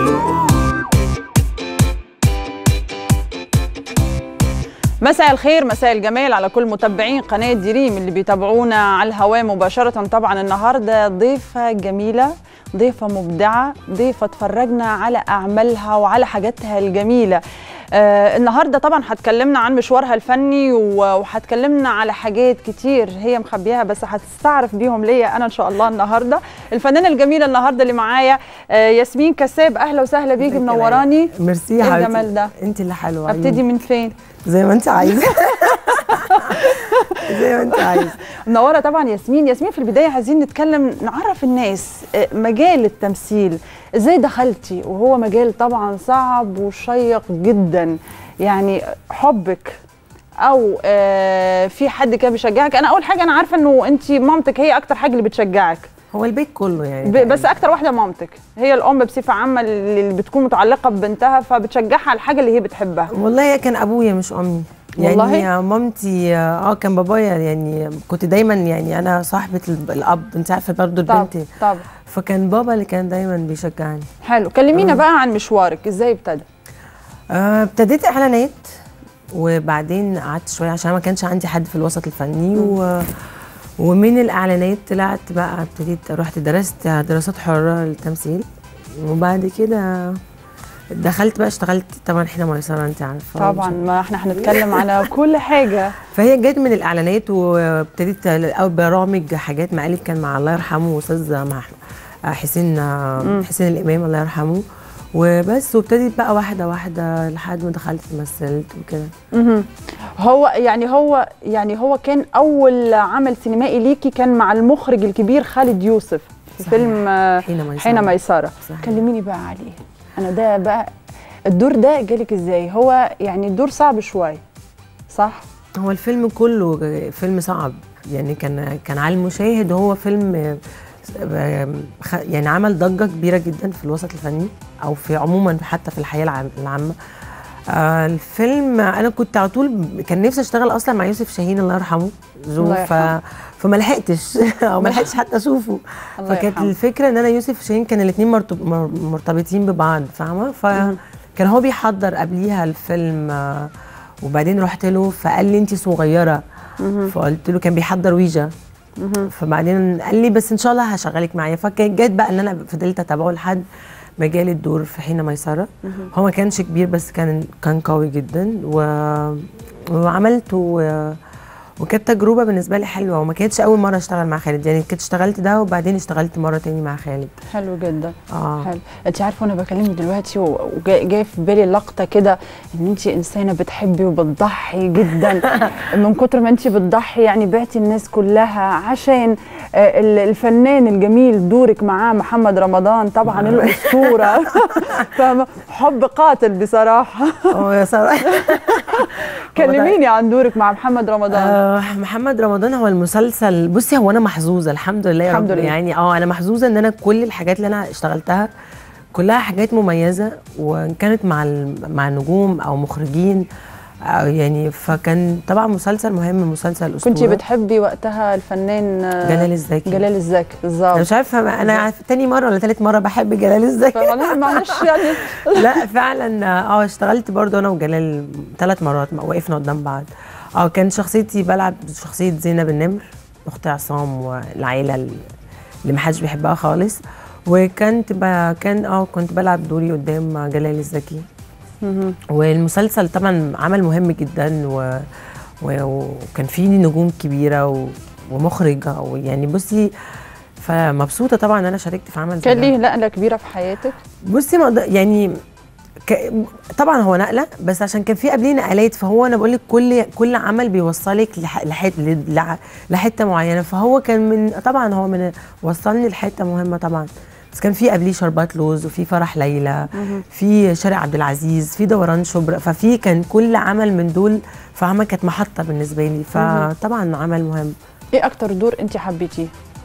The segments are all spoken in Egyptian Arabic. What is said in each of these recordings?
مساء الخير مساء الجمال على كل متابعين قناة دريم اللي بيتابعونا على الهواء مباشرة طبعا النهاردة ضيفة جميلة ضيفة مبدعة ضيفة اتفرجنا على أعمالها وعلى حاجاتها الجميلة آه النهارده طبعا هتكلمنا عن مشوارها الفني وهتكلمنا على حاجات كتير هي مخبيها بس هتستعرف بيهم ليا انا ان شاء الله النهارده الفنانه الجميله النهارده اللي معايا آه ياسمين كساب اهلا وسهلا بيكي منوراني ميرسي يا ايه حبيبتي الجمال ده انت اللي حلوه ابتدي من فين زي ما انت عايزه زي ما انت عايزه منوره طبعا ياسمين ياسمين في البدايه عايزين نتكلم نعرف الناس آه، مجال التمثيل ازاي دخلتي وهو مجال طبعا صعب وشيق جدا يعني حبك او آه، في حد كان بيشجعك انا اول حاجه انا عارفه انه انت مامتك هي اكتر حاجه اللي بتشجعك هو البيت كله يعني ب- بس اكتر واحده مامتك هي الام بصفه عامه اللي بتكون متعلقه ببنتها فبتشجعها على الحاجه اللي هي بتحبها والله هي كان ابويا مش امي والله؟ يعني مامتي اه كان بابايا يعني كنت دايما يعني انا صاحبه الب- الاب انت عارفه برضه طب البنت طب فكان بابا اللي كان دايما بيشجعني حلو كلمينا بقى عن مشوارك ازاي ابتدى آه، ابتديت اعلانات وبعدين قعدت شويه عشان ما كانش عندي حد في الوسط الفني و... ومن الاعلانات طلعت بقى ابتديت رحت درست دراسات حره للتمثيل وبعد كده دخلت بقى اشتغلت طبعا حين ميسره انت عارفه طبعا ما احنا هنتكلم على كل حاجه فهي جت من الاعلانات وابتديت الاول برامج حاجات مقالب كان مع الله يرحمه استاذ مع حسين حسين الامام الله يرحمه وبس وابتديت بقى واحده واحده لحد ما دخلت مثلت وكده مهم. هو يعني هو يعني هو كان اول عمل سينمائي ليكي كان مع المخرج الكبير خالد يوسف في صحيح. فيلم آه، حين ميسره حين ميسره صحيح. كلميني بقى عليه انا ده بقى الدور ده جالك ازاي هو يعني الدور صعب شويه صح هو الفيلم كله فيلم صعب يعني كان كان على المشاهد هو فيلم آه، خ- يعني عمل ضجه كبيره جدا في الوسط الفني او في عموما حتى في الحياه العام- العامه آه، الفيلم انا كنت على طول كان نفسي اشتغل اصلا مع يوسف شاهين الله يرحمه زو الله ف... يرحمه. فما لحقتش او ما لحقتش حتى اشوفه الله فكانت يرحمه. الفكره ان انا يوسف شاهين كان الاثنين مرتبطين ببعض فاهمه فكان هو بيحضر قبليها الفيلم آه، وبعدين رحت له فقال لي انت صغيره فقلت له كان بيحضر ويجا فبعدين قال لي بس ان شاء الله هشغلك معايا فكانت جت بقى ان انا فضلت اتابعه لحد ما جالي الدور في حين ميسره هو ما كانش كبير بس كان كان قوي جدا و... وعملته و... وكانت تجربه بالنسبه لي حلوه وما كانتش اول مره اشتغل مع خالد يعني كنت اشتغلت ده وبعدين اشتغلت مره تاني مع خالد حلو جدا اه حلو انت عارفه وانا بكلمك دلوقتي وجاي في بالي لقطه كده ان انت انسانه بتحبي وبتضحي جدا من كتر ما انت بتضحي يعني بعتي الناس كلها عشان آه، ال- الفنان الجميل دورك معاه محمد رمضان طبعا الاسطوره فاهمه حب قاتل بصراحه هو يا صراحه كلميني عن دورك مع محمد رمضان آه محمد رمضان هو المسلسل بصي هو انا محظوظه الحمد لله يا الحمد رب لله. يعني اه انا محظوظه ان انا كل الحاجات اللي انا اشتغلتها كلها حاجات مميزه وان كانت مع ال- مع نجوم او مخرجين أو يعني فكان طبعا مسلسل مهم مسلسل اسطوره كنت بتحبي وقتها الفنان آه، جلال الزكي جلال الزكي انا بالظبط مش عارفه انا عارفة تاني مره ولا تالت مره بحب جلال الزكي فمعلش معلش يعني لا فعلا اه اشتغلت برضو انا وجلال ثلاث مرات ما وقفنا قدام بعض اه كان شخصيتي بلعب شخصيه زينب النمر اخت عصام والعيله اللي محدش بيحبها خالص وكنت ب... كان اه كنت بلعب دوري قدام جلال الزكي والمسلسل طبعا عمل مهم جدا و... و... وكان فيه نجوم كبيره و... ومخرج أو يعني بصي فمبسوطه طبعا ان انا شاركت في عمل زي كان ده. ليه نقله كبيره في حياتك بصي ما أقدر- يعني ك... طبعا هو نقله بس عشان كان في قبليه نقلات فهو انا بقول لك كل كل عمل بيوصلك لح... لحت... لح... لحته معينه فهو كان من طبعا هو من وصلني لحته مهمه طبعا بس كان في قبليه شربات لوز وفي فرح ليلى في شارع عبد العزيز في دوران شبرا ففي كان كل عمل من دول فعمل كانت محطه بالنسبه لي فطبعا عمل مهم ايه اكتر دور انت حبيتيه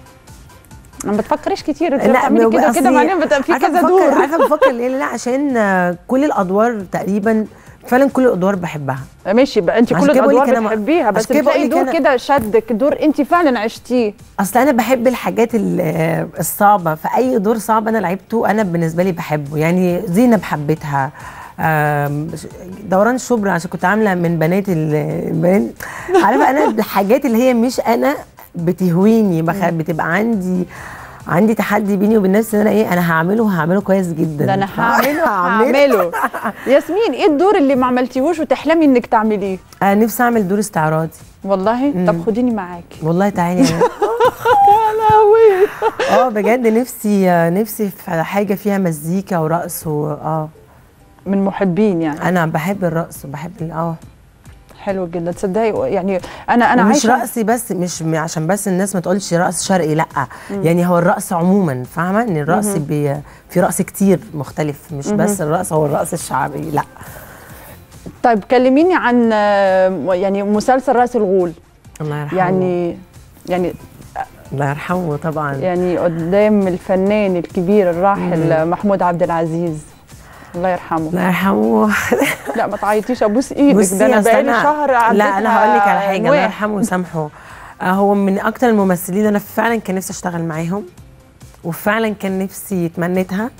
ما بتفكريش كتير انت لا، بتعملي كده أصلي كده بعدين بت- في عارفة كذا بفكر- دور عارفه بفكر ليه لا عشان آه، كل الادوار تقريبا فعلا كل الادوار بحبها ماشي بقى انت عشان كل كده بقول لك الادوار أنا ما- بتحبيها بس عشان كده بتلاقي بقول لك دور أنا- كده شدك دور انت فعلا عشتيه اصل انا بحب الحاجات ال- الصعبه فاي دور صعب انا لعبته انا بالنسبه لي بحبه يعني زينب حبيتها آم، دوران الشبرا عشان كنت عامله من بنات ال- البنات عارفه انا الحاجات اللي هي مش انا بتهويني بخ- بتبقى عندي عندي تحدي بيني وبين نفسي ان انا ايه انا هعمله هعمله كويس جدا ده انا هعمله هعمله. هعمله ياسمين ايه الدور اللي ما عملتيهوش وتحلمي انك تعمليه انا نفسي اعمل دور استعراضي والله طب خديني معاكي والله تعالي يا لهوي اه بجد نفسي نفسي في حاجه فيها مزيكا ورقص و... اه من محبين يعني انا بحب الرقص وبحب ال- اه حلو جدا تصدقي يعني انا انا مش عايشه رقصي بس مش م- عشان بس الناس ما تقولش رقص شرقي لا يعني هو الرقص عموما فاهمه ان الرقص بي في رقص كتير مختلف مش بس الرقص هو الرقص الشعبي لا طيب كلميني عن آه، يعني مسلسل راس الغول الله يرحمه يعني يعني الله يرحمه طبعا يعني قدام الفنان الكبير الراحل محمود عبد العزيز الله يرحمه الله يرحمه لا ما تعيطيش ابوس ايدك بصي ده انا أصل بقالي أنا- شهر لا انا هقول لك على حاجه الله نواح. يرحمه ويسامحه آه، هو من اكتر الممثلين اللي انا فعلا كان نفسي اشتغل معاهم وفعلا كان نفسي تمنيتها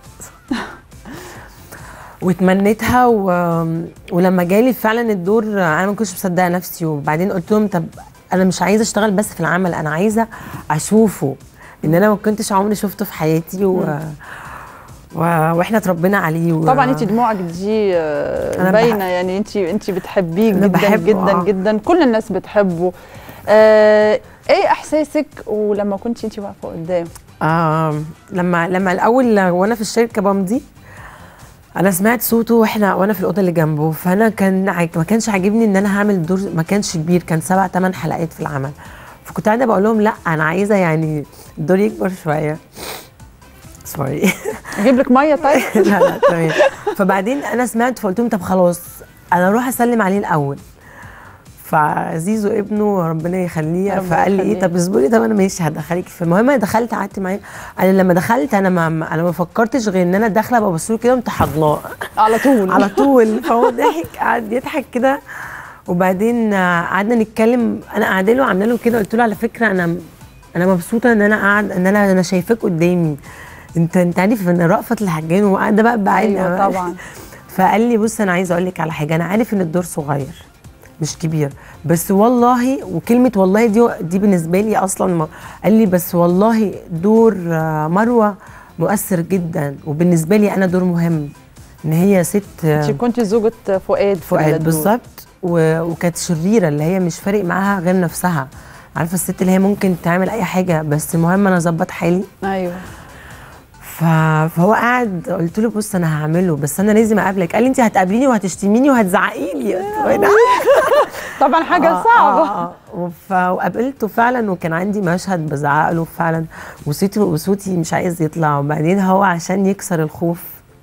وتمنيتها و... ولما جالي فعلا الدور انا ما كنتش مصدقه نفسي وبعدين قلت لهم طب انا مش عايزه اشتغل بس في العمل انا عايزه اشوفه ان انا ما كنتش عمري شفته في حياتي و... و... واحنا اتربينا عليه و... طبعا انت دموعك دي آه، أنا باينه بحب- يعني انت انت بتحبيه أنا جدا بحبه، جدا آه. جدا كل الناس بتحبه آه ايه احساسك ولما كنت انت واقفه قدام آه لما لما الاول وانا في الشركه بمضي انا سمعت صوته واحنا وانا في الاوضه اللي جنبه فانا كان عاج- ما كانش عاجبني ان انا هعمل دور ما كانش كبير كان سبع ثمان حلقات في العمل فكنت قاعده بقول لهم لا انا عايزه يعني الدور يكبر شويه سوري اجيب لك ميه طيب لا لا تمام فبعدين انا سمعت فقلت لهم طب خلاص انا اروح اسلم عليه الاول فزيزو ابنه ربنا يخليه ربنا فقال لي ايه يخليه. طب اصبري طب انا ماشي هدخلك في المهم انا دخلت قعدت معاه انا لما دخلت انا ما ما- انا ما فكرتش غير ان انا داخله ببص له كده قمت حضناه على طول على طول فهو ضحك قعد يضحك كده وبعدين آه، قعدنا نتكلم انا قاعده له عامله له كده قلت له على فكره انا انا مبسوطه ان انا قاعد ان انا انا شايفاك قدامي انت انت عارف ان رأفت الحجان وقاعده بقى بعيد ايوه طبعا فقال لي بص انا عايزه اقول لك على حاجه انا عارف ان الدور صغير مش كبير بس والله وكلمه والله دي دي بالنسبه لي اصلا ما قال لي بس والله دور آه، مروه مؤثر جدا وبالنسبه لي انا دور مهم ان هي ست آه، انت كنت زوجة فؤاد في فؤاد الدور. بالظبط و- وكانت شريره اللي هي مش فارق معاها غير نفسها عارفه الست اللي هي ممكن تعمل اي حاجه بس المهم انا اظبط حالي ايوه ف... فهو قاعد قلت له بص انا هعمله بس انا لازم اقابلك قال لي انت هتقابليني وهتشتميني وهتزعقي لي قلت له إيه ده؟ طبعا حاجه آه، صعبه آه، آه. وف- وقابلته فعلا وكان عندي مشهد بزعق له فعلا وصوتي وصوتي مش عايز يطلع وبعدين هو عشان يكسر الخوف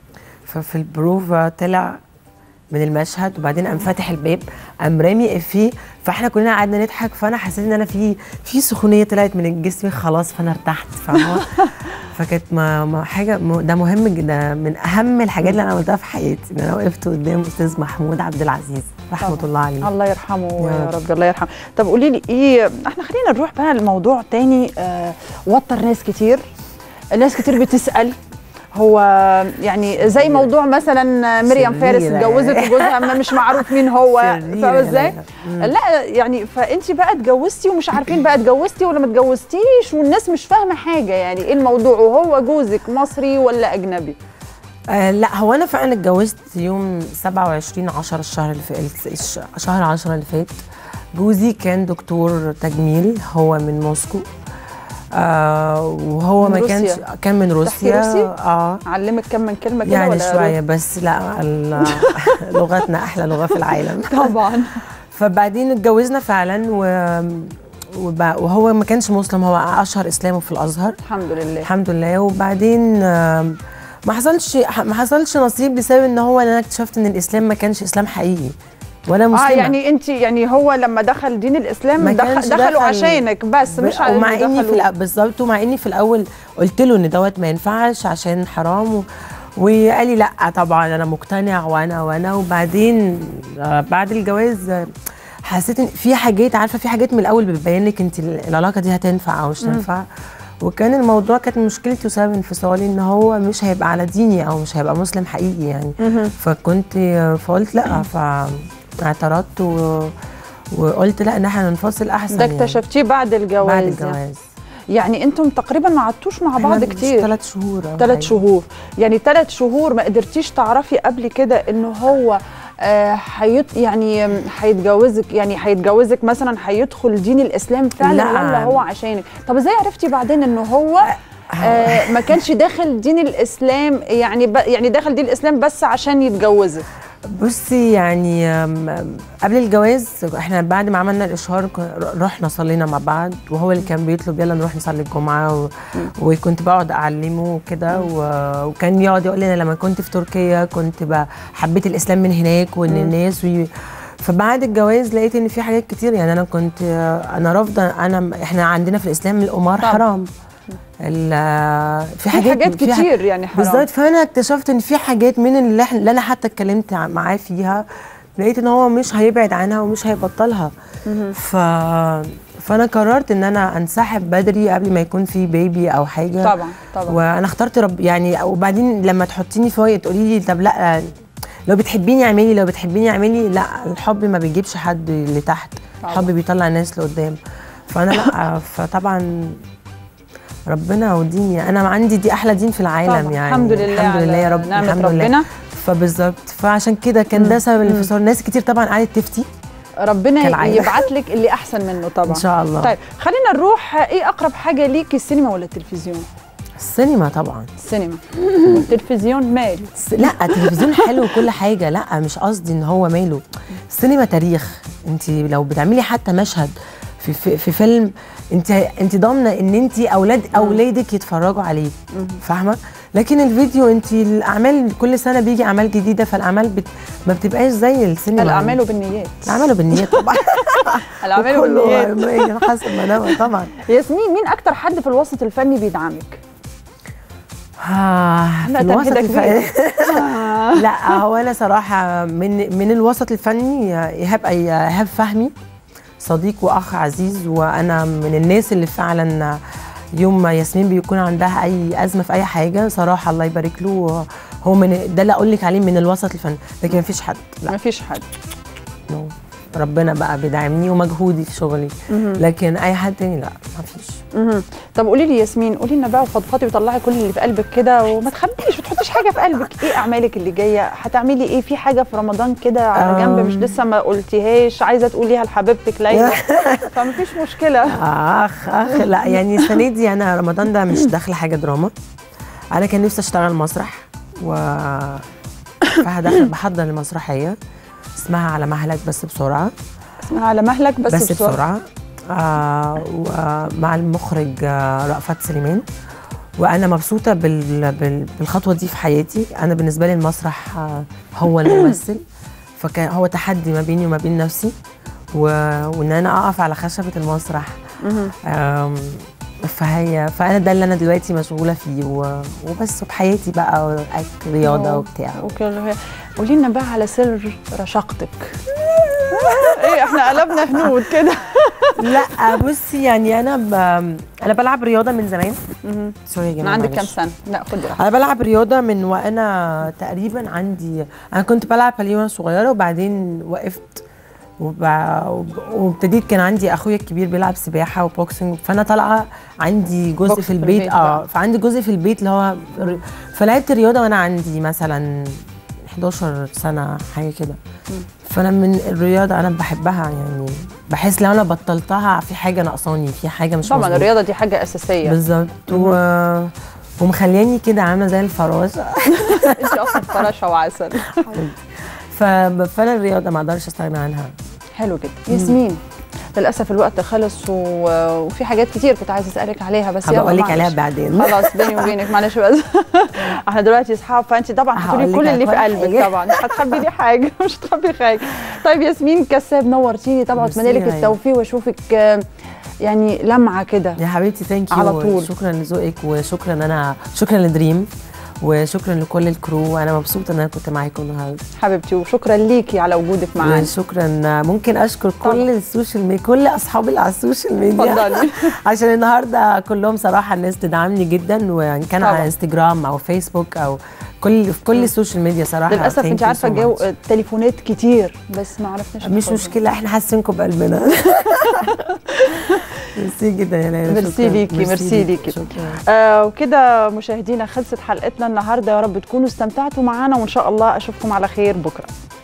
ففي البروفا طلع من المشهد وبعدين قام فاتح الباب قام رامي افيه فاحنا كلنا قعدنا نضحك فانا حسيت ان انا في في سخونيه طلعت من جسمي خلاص فانا ارتحت فاهمه فكانت ما ما حاجه م- ده مهم جدا من اهم الحاجات اللي انا عملتها في حياتي ان انا وقفت قدام استاذ محمود عبد العزيز رحمه طبعاً. الله عليه الله يرحمه يا يا رب. رب الله يرحمه طب قولي لي ايه احنا خلينا نروح بقى لموضوع تاني آه وتر ناس كتير ناس كتير بتسال هو يعني زي موضوع مثلا مريم فارس شريرة. اتجوزت وجوزها ما مش معروف مين هو شريرة فاهمه ازاي؟ مم. لا يعني فانت بقى اتجوزتي ومش عارفين بقى اتجوزتي ولا ما اتجوزتيش والناس مش فاهمه حاجه يعني ايه الموضوع وهو جوزك مصري ولا اجنبي؟ آه لا هو انا فعلا اتجوزت يوم 27 10 الشهر اللي فات شهر 10 اللي فات جوزي كان دكتور تجميل هو من موسكو آه وهو من ما كانش روسيا. كان من تحكي روسيا روسي؟ اه علمك كم من كلمه كده يعني ولا شويه بس لا ال- لغتنا احلى لغه في العالم طبعا فبعدين اتجوزنا فعلا و وب- وهو ما كانش مسلم هو اشهر اسلامه في الازهر الحمد لله الحمد لله وبعدين آم، ما حصلش ما حصلش نصيب بسبب ان هو انا اكتشفت ان الاسلام ما كانش اسلام حقيقي ولا مسلمه اه يعني انت يعني هو لما دخل دين الاسلام ما دخل كانش دخلوا دخل- عشانك بس مش على ومع إنه اني في دخلوا- الأ- بالظبط ومع اني في الاول قلت له ان دوت ما ينفعش عشان حرام و... وقال لي لا طبعا انا مقتنع وانا وانا وبعدين آه، بعد الجواز آه، حسيت ان في حاجات عارفه في حاجات من الاول بتبين لك انت العلاقه دي هتنفع او مش تنفع وكان الموضوع كانت مشكلتي وسبب انفصالي ان هو مش هيبقى على ديني او مش هيبقى مسلم حقيقي يعني فكنت فقلت لا فاعترضت و... وقلت لا ان احنا ننفصل احسن ده يعني. اكتشفتيه بعد الجواز بعد يعني. الجواز يعني انتم تقريبا ما قعدتوش مع بعض كتير ثلاث شهور أو ثلاث حاجة. شهور يعني ثلاث شهور ما قدرتيش تعرفي قبل كده انه هو آه، حيت يعني آم، هيتجوزك يعني هيتجوزك مثلا هيدخل دين الاسلام فعلا لا. ولا هو عشانك طب ازاي عرفتي بعدين انه هو آه ما كانش داخل دين الاسلام يعني ب يعني داخل دين الاسلام بس عشان يتجوزك بصي يعني أم، قبل الجواز احنا بعد ما عملنا الاشهار ك- رحنا صلينا مع بعض وهو اللي كان بيطلب يلا نروح نصلي الجمعه و... وكنت بقعد اعلمه وكده و... وكان يقعد يقول لي انا لما كنت في تركيا كنت ب... حبيت الاسلام من هناك وان الناس وي... فبعد الجواز لقيت ان في حاجات كتير يعني انا كنت انا رافضه انا احنا عندنا في الاسلام القمار طبعا. حرام ال- في في حاجات حاجات في ح- كتير يعني حرام بالظبط فانا اكتشفت ان في حاجات من اللي, إحنا- اللي انا حتى اتكلمت ع- معاه فيها لقيت ان هو مش هيبعد عنها ومش هيبطلها ف فانا قررت ان انا انسحب بدري قبل ما يكون في بيبي او حاجه طبعا طبعا وانا اخترت رب يعني وبعدين لما تحطيني في وقت تقولي لي طب لا لو بتحبيني اعملي لو بتحبيني اعملي لا الحب ما بيجيبش حد لتحت طبعا. الحب بيطلع الناس لقدام فانا لا فطبعا ربنا وديني انا عندي دي احلى دين في العالم طبعا. يعني الحمد لله الحمد لله يا على رب نعمة الحمد ربنا لله فبالظبط فعشان كده كان ده سبب الانفصال ناس كتير طبعا قعدت تفتي ربنا كالعادة. يبعت لك اللي احسن منه طبعا ان شاء الله طيب خلينا نروح ايه اقرب حاجه ليكي السينما ولا التلفزيون السينما طبعا السينما التلفزيون مالي س- لا التلفزيون حلو وكل حاجه لا مش قصدي ان هو ماله السينما تاريخ انت لو بتعملي حتى مشهد في في, في فيلم انت انت ضامنه ان انت اولاد اولادك يتفرجوا عليه فاهمه لكن الفيديو انت الاعمال كل سنه بيجي اعمال جديده فالاعمال بت ما بتبقاش زي السينما الاعمال بالنيات الاعمال بالنيات طبعا الاعمال وكله بالنيات حسب ما انا طبعا ياسمين مين اكتر حد في الوسط الفني بيدعمك آه، لا، في الوسط تنهيدة الفني كبيرة. لا هو انا صراحه من من الوسط الفني ايهاب ايهاب فهمي صديق واخ عزيز وانا من الناس اللي فعلا يوم ما ياسمين بيكون عندها اي ازمه في اي حاجه صراحه الله يبارك له هو من ده اللي اقول لك عليه من الوسط الفني لكن مفيش حد لا مفيش حد نو ربنا بقى بيدعمني ومجهودي في شغلي لكن اي حد تاني لا مفيش مهم. طب قولي لي ياسمين قولي لنا بقى وفضفضي وطلعي كل اللي في قلبك كده وما تخبيش ما تحطيش حاجه في قلبك ايه اعمالك اللي جايه هتعملي ايه في حاجه في رمضان كده على جنب مش أم. لسه ما قلتيهاش عايزه تقوليها لحبيبتك ليلى فمفيش مشكله اخ اخ لا يعني السنه دي انا رمضان ده مش داخله حاجه دراما انا كان نفسي اشتغل مسرح و فهدخل بحضر المسرحيه اسمها على مهلك بس بسرعه اسمها على مهلك بس, بس, بسرعه بسرعه آه ومع المخرج آه رأفت سليمان وانا مبسوطه بال... بال... بالخطوه دي في حياتي انا بالنسبه لي المسرح آه هو الممثل فكان هو تحدي ما بيني وما بين نفسي و... وان انا اقف على خشبه المسرح مهم. آم، فهي فانا ده اللي انا دلوقتي مشغوله فيه و... وبس وبحياتي بقى اكل رياضه أوه. وبتاع اوكي قولي لنا بقى على سر رشاقتك ايه احنا قلبنا هنود كده لا بصي يعني انا ب... انا بلعب رياضه من زمان مهم. سوري يا انا جماعه عندك كام معلش. سنه لا خد راحتك انا بلعب رياضه من وانا تقريبا عندي انا كنت بلعب باليه وانا صغيره وبعدين وقفت وب... وب- وابتديت كان عندي اخويا الكبير بيلعب سباحه وبوكسنج فانا طالعه عندي جزء بوكس في البيت, البيت اه بقى. فعندي جزء في البيت اللي هو ر- فلعبت رياضه وانا عندي مثلا 11 سنه حاجه كده فانا من الرياضه انا بحبها يعني بحس لو انا بطلتها في حاجه ناقصاني في حاجه مش طبعا مظبوطة. الرياضه دي حاجه اساسيه بالظبط و... ومخلياني كده عامله زي الفراشه انت اصلا فراشه وعسل ف... فانا الرياضه ما اقدرش استغنى عنها حلو جدا ياسمين للاسف الوقت خلص و... وفي حاجات كتير كنت عايزه اسالك عليها بس هبقى اقول لك معلش. عليها بعدين خلاص بيني وبينك معلش بس احنا دلوقتي اصحاب فانت طبعا هتقولي هقول لك كل على اللي في كل قلبك حاجة. طبعا مش هتخبي لي حاجه مش هتخبي حاجه طيب ياسمين كساب نورتيني طبعا ميرسي اتمنى لك يا التوفيق واشوفك آه، يعني لمعه كده يا حبيبتي ثانك يو على طول. شكرا لذوقك وشكرا انا شكرا لدريم وشكرا لكل الكرو انا مبسوطه ان انا كنت معاكم النهارده حبيبتي وشكرا ليكي على وجودك معانا شكرا ممكن اشكر طبعا. كل السوشيال ميديا كل اصحابي اللي على السوشيال ميديا اتفضلي عشان النهارده كلهم صراحه الناس تدعمني جدا وان كان طبعا. على انستجرام او فيسبوك او كل في كل السوشيال ميديا صراحه للاسف thank انت you عارفه so جو much. تليفونات كتير بس ما عرفناش مش ناخدها. مشكله احنا حاسينكم بقلبنا ميرسي جدا يا ليلى ميرسي شكراً. ليكي، ميرسي ليكي. شكرا آه وكده مشاهدينا خلصت حلقتنا النهارده يا رب تكونوا استمتعتوا معانا وان شاء الله اشوفكم على خير بكره